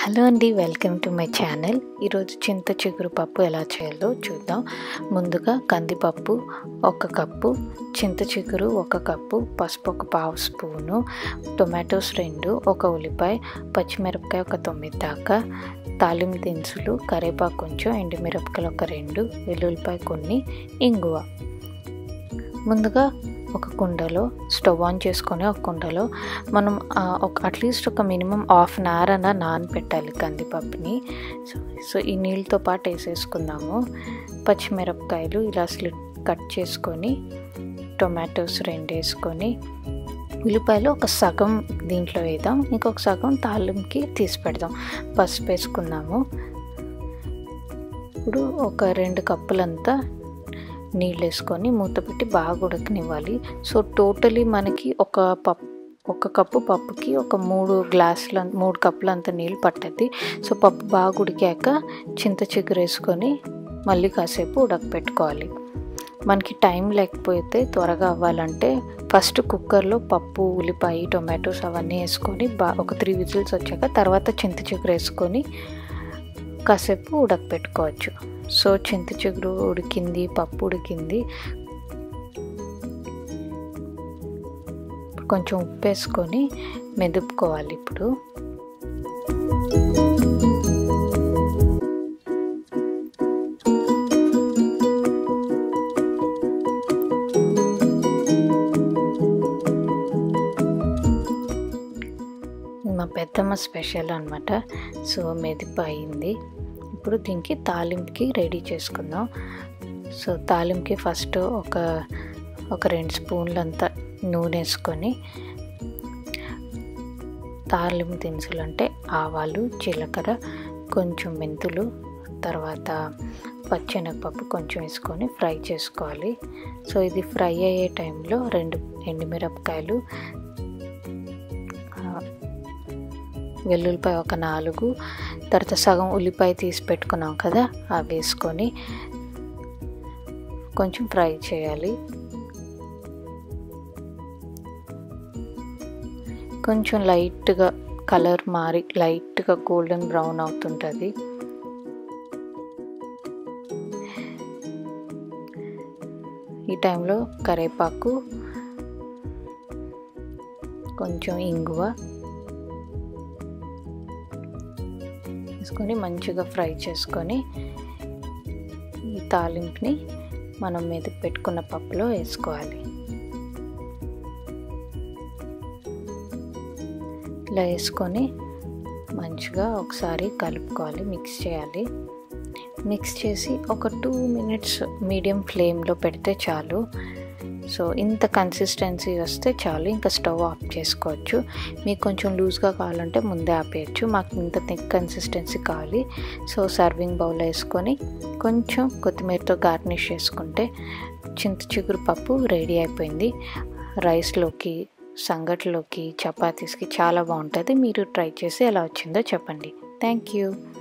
hello అండి welcome to my channel ఈరోజు చింత చిగురు పప్పు ఎలా చేయాలో చూద్దాం ముందుగా కందిపప్పు ఒక కప్పు చింత చిగురు ఒక కప్పు పసుపు ఒక పావు స్పూను టొమాటోస్ రెండు ఒక ఉల్లిపాయ పచ్చిమిరపకాయ ఒక తొమ్మిది దాకా తాలింపు దినుసులు కరివేపాకు కొంచెం ఎండుమిరపకాయలు ఒక రెండు వెల్లుల్లిపాయ కొన్ని ఇంగువ ముందుగా ఒక కుండలో స్టవ్ ఆన్ చేసుకొని ఒక కుండలో మనం ఒక అట్లీస్ట్ ఒక మినిమం హాఫ్ అన్ అవర్ అన్న నానబెట్టాలి కందిపప్పుని సో సో ఈ నీళ్ళతో పాటు వేసేసుకుందాము పచ్చిమిరపకాయలు ఇలా స్లిట్ కట్ చేసుకొని టొమాటోస్ రెండు వేసుకొని ఉల్లిపాయలు ఒక సగం దీంట్లో వేద్దాం ఇంకొక సగం తాలింకి తీసి పెడదాం పసుపు వేసుకుందాము ఇప్పుడు ఒక రెండు కప్పులంతా నీళ్ళు వేసుకొని మూత పెట్టి బాగా ఉడకనివ్వాలి సో టోటలీ మనకి ఒక పప్పు ఒక కప్పు పప్పుకి ఒక మూడు గ్లాసుల మూడు కప్పులు అంత నీళ్ళు పట్టద్ది సో పప్పు బాగా ఉడికాక చింత చిగురు వేసుకొని మళ్ళీ కాసేపు ఉడకపెట్టుకోవాలి మనకి టైం లేకపోతే త్వరగా అవ్వాలంటే ఫస్ట్ కుక్కర్లో పప్పు ఉల్లిపాయ టొమాటోస్ అవన్నీ వేసుకొని బా ఒక త్రీ విజిల్స్ వచ్చాక తర్వాత చింత చిగురు వేసుకొని కాసేపు ఉడకపెట్టుకోవచ్చు సో చింత చిగురు ఉడికింది పప్పు ఉడికింది కొంచెం ఉప్పు వేసుకొని మెదుపుకోవాలి ఇప్పుడు మా పెద్దమ్మ స్పెషల్ అనమాట సో మెదిపు అయింది ఇప్పుడు దీనికి తాలింపుకి రెడీ చేసుకుందాం సో తాలింపుకి ఫస్ట్ ఒక ఒక రెండు స్పూన్లు అంతా నూనె వేసుకొని తాలింపు దినుసులు అంటే ఆవాలు జీలకర్ర కొంచెం మెంతులు తర్వాత పచ్చెనగపప్పు కొంచెం వేసుకొని ఫ్రై చేసుకోవాలి సో ఇది ఫ్రై అయ్యే టైంలో రెండు ఎండుమిరపకాయలు వెల్లుల్లిపాయ ఒక నాలుగు తర్వాత సగం ఉల్లిపాయ తీసి పెట్టుకున్నాం కదా అవి వేసుకొని కొంచెం ఫ్రై చేయాలి కొంచెం లైట్గా కలర్ మారి లైట్గా గోల్డెన్ బ్రౌన్ అవుతుంటుంది ఈ టైంలో కరేపాకు కొంచెం ఇంగువ వేసుకొని మంచిగా ఫ్రై చేసుకొని ఈ తాలింపుని మనం మీద పెట్టుకున్న పప్పులో వేసుకోవాలి ఇలా వేసుకొని మంచిగా ఒకసారి కలుపుకోవాలి మిక్స్ చేయాలి మిక్స్ చేసి ఒక టూ మినిట్స్ మీడియం ఫ్లేమ్లో పెడితే చాలు సో ఇంత కన్సిస్టెన్సీ వస్తే చాలు ఇంకా స్టవ్ ఆఫ్ చేసుకోవచ్చు మీకు కొంచెం లూజ్గా కావాలంటే ముందే ఆపేయచ్చు మాకు ఇంత థిక్ కన్సిస్టెన్సీ కావాలి సో సర్వింగ్ బౌల్ వేసుకొని కొంచెం కొత్తిమీరతో గార్నిష్ చేసుకుంటే చింత చిగురు పప్పు రెడీ అయిపోయింది రైస్లోకి సంగట్లోకి చపాతీస్కి చాలా బాగుంటుంది మీరు ట్రై చేసి ఎలా వచ్చిందో చెప్పండి థ్యాంక్ యూ